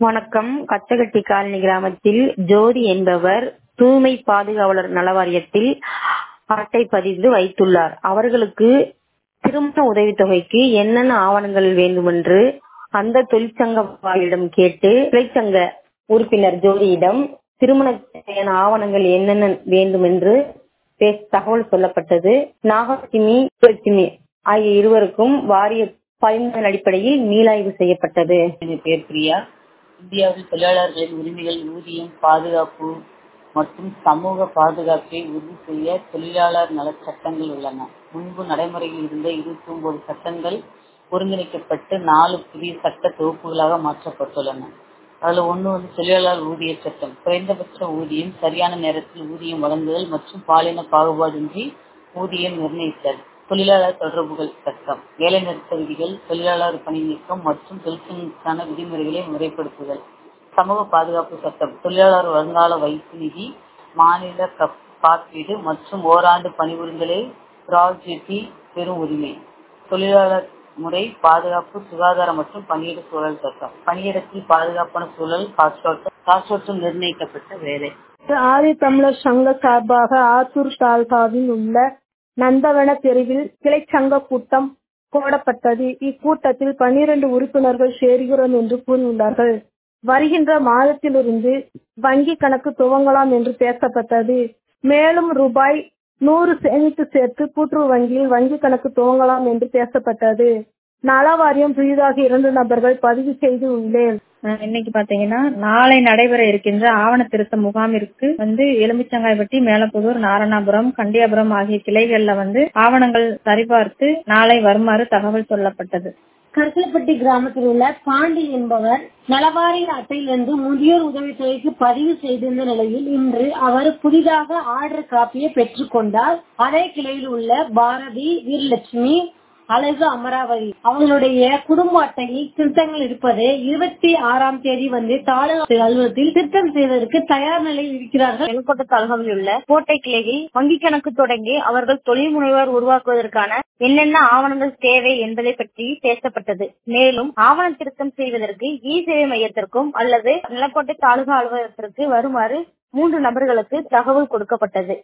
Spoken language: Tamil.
வணக்கம் கச்சகட்டி காலனி கிராமத்தில் ஜோதி என்பவர் தூய்மை பாதுகாவலர் நலவாரியத்தில் அட்டை பதிந்து வைத்துள்ளார் அவர்களுக்கு திருமண உதவித்தொகைக்கு என்னென்ன ஆவணங்கள் வேண்டுமென்று அந்த தொழிற்சங்கவாரிடம் கேட்டு தொழிற்சங்க உறுப்பினர் ஜோதியிடம் திருமண ஆவணங்கள் என்னென்ன வேண்டுமென்று பேச- தகவல் சொல்லப்பட்டது நாகலட்சுமி லட்சுமி ஆகிய இருவருக்கும் வாரிய பரிந்துரையின் அடிப்படையில் மீளாய்வு செய்யப்பட்டது என் பேர் பிரியா இந்தியாவில் தொழிலாளர்களின் உரிமைகள் ஊதியம் பாதுகாப்பு மற்றும் சமூக பாதுகாப்பை உறுதி செய்ய தொழிலாளர் நலச் சட்டங்கள் உள்ளன முன்பு நடைமுறையில் இருந்த இருபத்தி ஒன்பது சட்டங்கள் ஒருங்கிணைக்கப்பட்டு நாலு புதிய சட்ட தொகுப்புகளாக மாற்றப்பட்டுள்ளன அதுல ஒண்ணு வந்து தொழிலாளர் ஊதிய சட்டம் குறைந்தபட்ச ஊதியம் சரியான நேரத்தில் ஊதியம் வழங்குதல் மற்றும் பாலின பாகுபாடின்றி ஊதியம் நிர்ணயித்தல் தொழிலாளர் தொடர்புகள் சட்டம் வேலைநிறுத்த விதிகள் தொழிலாளர் பணி நீக்கம் மற்றும் தொழிற்சங்கங்களுக்கான விதிமுறைகளை முறைப்படுத்துதல் சமூக பாதுகாப்பு சட்டம் தொழிலாளர் வருங்கால வைப்பு நிதி மாநில கப்- காப்பீடு மற்றும் ஓராண்டு பணிபுரிந்தலை கிராஜுவிட்டி பெறும் உரிமை தொழிலாளர் முறை பாதுகாப்பு சுகாதாரம் மற்றும் பணியிட சூழல் சட்டம் பணியிடத்தில் பாதுகாப்பான சூழல் காற்றோட்டம் காற்றோட்டம் நிர்ணயிக்கப்பட்ட வேலை ஆதி தமிழர் சங்க சார்பாக ஆத்தூர் தாலுகாவில் உள்ள நந்தவன தெருவில் கிளைச்சங்க கூட்டம் போடப்பட்டது இக்கூட்டத்தில் பன்னிரண்டு உறுப்பினர்கள் சேர்கிறோம் என்று கூறியுள்ளார்கள் வருகின்ற மாதத்திலிருந்து வங்கி கணக்கு துவங்கலாம் என்று பேசப்பட்டது மேலும் ரூபாய் நூறு சேமித்து சேர்த்து கூட்டுறவு வங்கியில் வங்கி கணக்கு துவங்கலாம் என்று பேசப்பட்டது நல வாரியம் புதிதாக இரண்டு நபர்கள் பதிவு செய்து உள்ளேன் அஹ் இன்னைக்கு பாத்தீங்கன்னா நாளை நடைபெற இருக்கின்ற ஆவண திருத்த முகாமிற்கு வந்து எலுமிச்சங்காய்பட்டி மேலப்புதூர் நாரணாபுரம் கண்டியாபுரம் ஆகிய கிளைகள்ல வந்து ஆவணங்கள் சரிபார்த்து நாளை வருமாறு தகவல் சொல்லப்பட்டது கருக்கலப்பட்டி கிராமத்தில் உள்ள பாண்டி என்பவர் நலவாரிய அட்டையிலிருந்து முதியோர் உதவித்தொகைக்கு பதிவு செய்திருந்த நிலையில் இன்று அவர் புதிதாக ஆர்டர் காப்பியை பெற்றுக்கொண்டார் அதே கிளையில் உள்ள பாரதி வீரலட்சுமி அழகு அமராவதி அவங்களுடைய குடும்ப அட்டையில் திருத்தங்கள் இருப்பது இருபத்தி ஆறாம் தேதி வந்து தாலுகா அலுவலகத்தில் திருத்தம் செய்வதற்கு தயார் நிலையில் இருக்கிறார்கள் செங்கோட்டை தாலுகாவில் உள்ள கோட்டை கிளையில் வங்கி கணக்கு தொடங்கி அவர்கள் தொழில் முனைவர் உருவாக்குவதற்கான என்னென்ன ஆவணங்கள் தேவை என்பதை பற்றி பேசப்பட்டது மேலும் ஆவண திருத்தம் செய்வதற்கு இ சேவை மையத்திற்கும் அல்லது நிலக்கோட்டை தாலுகா அலுவலகத்திற்கு வருமாறு மூன்று நபர்களுக்கு தகவல் கொடுக்கப்பட்டது